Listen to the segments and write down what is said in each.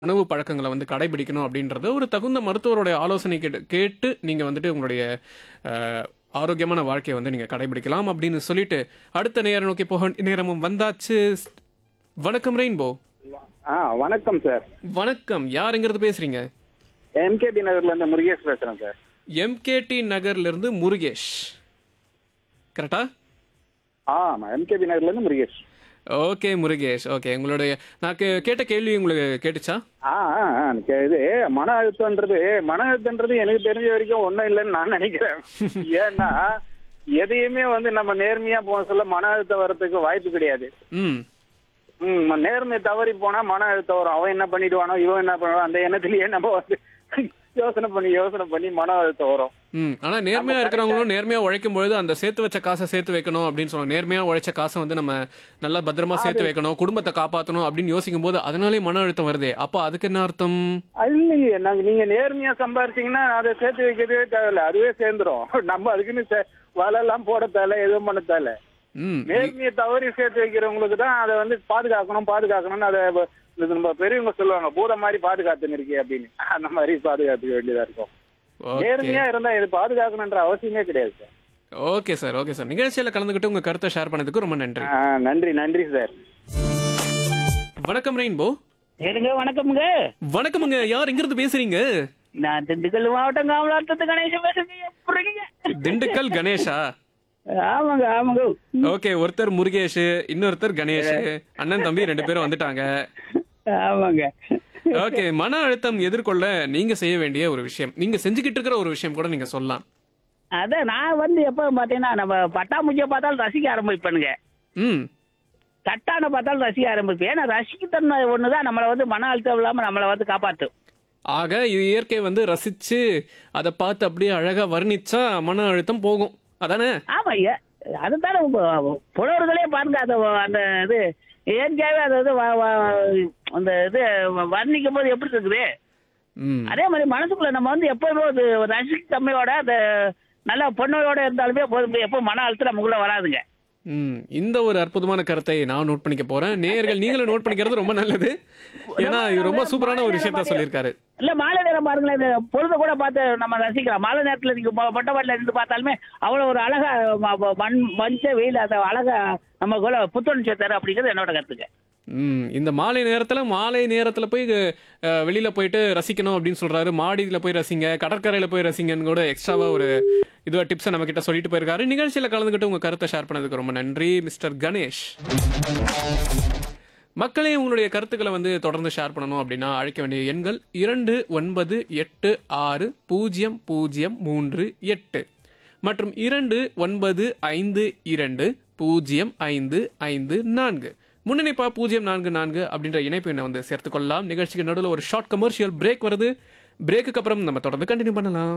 உணவு பழக்கங்களை வந்து கடைபிடிக்கணும் அப்படின்றத ஒரு தகுந்த மருத்துவருடைய ஆலோசனை கேட்டு கேட்டு நீங்கள் வந்துட்டு உங்களுடைய அஹ், ஆரோக்கியமான வாழ்க்கையை வந்து நீங்கள் கடைபிடிக்கலாம் அப்படின்னு சொல்லிட்டு அடுத்த நேரம் நோக்கி போக வேண்டிய நேரமும் வந்தாச்சு வணக்கம் ரெயின்போ ஆ வணக்கம் சார் வணக்கம் யாருங்கிறது பேசுறீங்க எம்கேபி நகர்ல இருந்து முருகேஷ் பேசுறேன் சார் எம்கேடி நகர்ல இருந்து முருகேஷ் கரெக்டா ஆமா எம்கேபி நகர்ல இருந்து முருகேஷ் ஓகே முருகேஷ் ஓகே உங்களுடைய நான் கே- கேட்ட கேள்வி உங்களுக்கு கேட்டுச்சா ஆ ஆ, ஆ, எனக்கு இது மன அழுத்தம்ன்றது மன அழுத்தம்ன்றது எனக்கு தெரிஞ்ச வரைக்கும் ஒண்ணும் இல்லைன்னு நான் நினைக்கிறேன் ஏன்னா எதையுமே வந்து நம்ம நேர்மையா போக சொல்ல மன அழுத்தம் வர்றதுக்கு வாய்ப்பு கிடையாது ம் ம் நேர்மை தவறி போனா மன அழுத்தம் வரும் அவன் என்ன பண்ணிடுவானோ இவன் என்ன பண்ணுவான் அந்த எண்ணத்திலேயே நம்ம வந்து யோசனை பண்ணி யோசனை பண்ணி மன அழுத்தம் வரும் ம் ஆனா நேர்மையா இருக்கிறவங்களும் நேர்மையா உழைக்கும் பொழுது அந்த சேர்த்து வச்ச காசை சேர்த்து வைக்கணும் அப்படின்னு சொல்லுவாங்க நேர்மையா உழைச்ச காசை வந்து நம்ம நல்லா பத்திரமா சேர்த்து வைக்கணும் குடும்பத்தை காப்பாற்றணும் அப்படின்னு யோசிக்கும் போது அதனாலே மன அழுத்தம் வருதே அப்போ அதுக்கு என்ன அர்த்தம் அது இல்லையே நாங்க நீங்க நேர்மையா சம்பாரிச்சீங்கன்னா அதை சேர்த்து வைக்கிறதே தேவையில்ல அதுவே சேர்ந்துரும் நம்ம அதுக்குன்னு சே- வலை எல்லாம் போட தேவை எதுவும் பண்ண தேவை ம் நேர்மையை தவறி சேர்த்து வைக்கிறவங்களுக்கு தான் அதை வந்து பாதுகாக்கணும் பாதுகாக்கணும்னு அதை வ- இது நம்ம பெரியவங்க சொல்லுவாங்க பூத மாதிரி பாதுகாத்துன்னு இருக்கே அப்படின்னு அந்த மாதிரி பாதுகாத்துக்க வேண்டியதா இருக்கும் ஓகே நேர்மையா இருந்தா இது பாதுகாக்கணுன்ற அவசியமே கிடையாது sir okay sir okay sir நிகழ்ச்சியில கலந்துக்கிட்டு உங்க கருத்தை ஷேர் பண்ணதுக்கு ரொம்ப நன்றி ஆ, நன்றி நன்றி சார் வணக்கம் ரெயின்போ ஏனுங்க வணக்கம்ங்க வணக்கமுங்க யார் எங்கிருந்து பேசுறீங்க நான் திண்டுக்கல் மாவட்டம் காமலாட்டத்து கணேசன் பேசுறீங்க எப்படிங்க திண்டுக்கல் கணேஷா ஆமாங்க ஆமாங்க ஓகே ஒருத்தர் முருகேஷ் இன்னொருத்தர் கணேஷ் அண்ணன் தம்பி ரெண்டு பேரும் வந்துட்டாங்க ஆமாங்க ஓகே மன அழுத்தம் எதிர்கொள்ள நீங்க செய்ய வேண்டிய ஒரு விஷயம் நீங்க செஞ்சுக்கிட்டு இருக்கிற ஒரு விஷயம் கூட நீங்க சொல்லலாம் அதான் நான் வந்து எப்ப பாத்தீங்கன்னா நம்ம பட்டாம்பூச்சியை பார்த்தாலும் ரசிக்க ஆரம்பிப்பேனுங்க ம் தட்டான பார்த்தாலும் ரசிக்க ஆரம்பிப்பேன் ஏன்னா ரசிக்கத்தன்மை ஒண்ணுதான் நம்மளை வந்து மன அழுத்தம் இல்லாம நம்மளை வந்து காப்பாத்தும் ஆக இது இயற்கை வந்து ரசிச்சு அதை பார்த்து அப்படியே அழகா வர்ணிச்சா மன அழுத்தம் போகும் அதானே ஆமா ஐயா அதுதானே உங்க புலவர்களே பாருங்க அந்த அந்த இது இயற்கையாவே அது இது வ- வ- அந்த இது வர்ணிக்கும் போது எப்படி இருக்குது ம் அதே மாதிரி மனசுக்குள்ள நம்ம வந்து எப்பவுமே ஒரு ரசிக்க தன்மையோட அந்த நல்ல பொண்ணோட இருந்தாலுமே போதும் எப்போ மன அழுத்தம் நமக்குள்ள வராதுங்க ம் இந்த ஒரு அற்புதமான கருத்தை நான் நோட் பண்ணிக்க போறேன் நேயர்கள் நீங்களும் நோட் பண்ணிக்கிறது ரொம்ப நல்லது ஏன்னா இது ரொம்ப சூப்பரான ஒரு விஷயத்த சொல்லியிருக்காரு இல்ல மாலை நேரம் பாருங்களேன் இந்த பொழுத கூட பார்த்து நம்ம ரசிக்கலாம் மாலை நேரத்துல நீங்க மொ- மொட்டை மாடில இருந்து பார்த்தாலுமே அவ்வளவு ஒரு அழகா ம- ம- மண் மஞ்ச வெயில் அந்த அழகா நமக்குள்ள புத்துணர்ச்சி தரும் அப்படிங்கிறது என்னோட கருத்துங்க ம் இந்த மாலை நேரத்துல மாலை நேரத்துல போய் அஹ், வெளியில போயிட்டு ரசிக்கணும் அப்படின்னு சொல்றாரு மாடியில போய் ரசிங்க கடற்கரையில போய் ரசிங்கன்னு கூட எக்ஸ்ட்ராவா ஒரு இதுவா டிப்ஸை நம்ம கிட்ட சொல்லிட்டு போயிருக்காரு நிகழ்ச்சியில கலந்துக்கிட்டு உங்க கருத்தை ஷேர் பண்ணதுக்கு ரொம்ப நன்றி மிஸ்டர் கணேஷ் மக்களே உங்களுடைய கருத்துக்களை வந்து தொடர்ந்து ஷேர் பண்ணணும் அப்படின்னா அழைக்க வேண்டிய எண்கள் இரண்டு ஒன்பது எட்டு ஆறு பூஜ்ஜியம் பூஜ்ஜியம் மூன்று எட்டு மற்றும் இரண்டு ஒன்பது ஐந்து இரண்டு பூஜ்ஜியம் ஐந்து ஐந்து நான்கு முன்னணிப்பா பூஜ்ஜியம் நான்கு நான்கு அப்படின்ற இணைப்பு எண்ணை வந்து சேர்த்துக்கொள்ளலாம் நிகழ்ச்சிக்கு நடுவில் ஒரு ஷார்ட் கமர்ஷியல் பிரேக் வருது பிரேக்குக்கு அப்புறம் நம்ம தொடர்ந்து கண்டினியூ பண்ணலாம்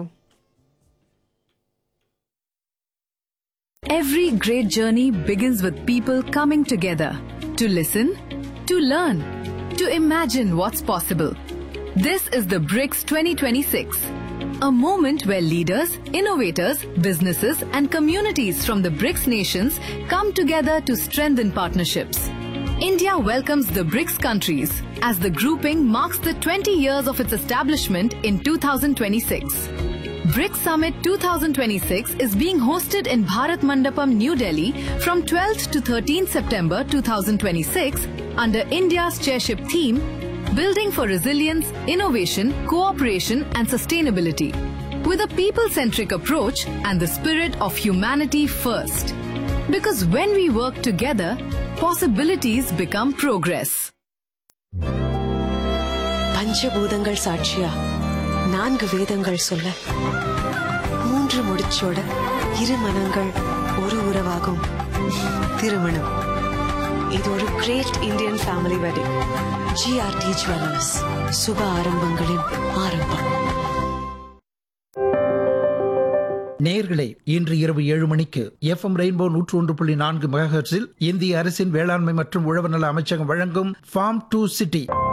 Every great journey begins with people coming together to listen, to learn, to imagine what's possible. This is the BRICS 2026, a moment where leaders, innovators, businesses, and communities from the BRICS nations come together to strengthen partnerships. India welcomes the BRICS countries as the grouping marks the 20 years of its establishment in 2026. BRICS Summit 2026 is being hosted in Bharat Mandapam, New Delhi from 12th to 13th September 2026 under India's chairship theme Building for Resilience, Innovation, Cooperation and Sustainability. With a people centric approach and the spirit of humanity first. Because when we work together, possibilities become progress. பஞ்சபூதங்கள் சாட்சியா நான்கு வேதங்கள் சொல்ல மூன்று முடிச்சோட இரு மனங்கள் ஒரு உறவாகும் திருமணம் இது ஒரு great Indian family wedding GRT jewellers சுப ஆரம்பங்களின் ஆரம்பம் நேயர்களே இன்று இரவு ஏழு மணிக்கு எஃப்எம் ரெயின்போ நூற்று ஒன்று புள்ளி நான்கு மெகாஹெர்ட்ஸில் இந்திய அரசின் வேளாண்மை மற்றும் உழவர் நல அமைச்சகம் வழங்கும் ஃபார்ம் டு சிட்டி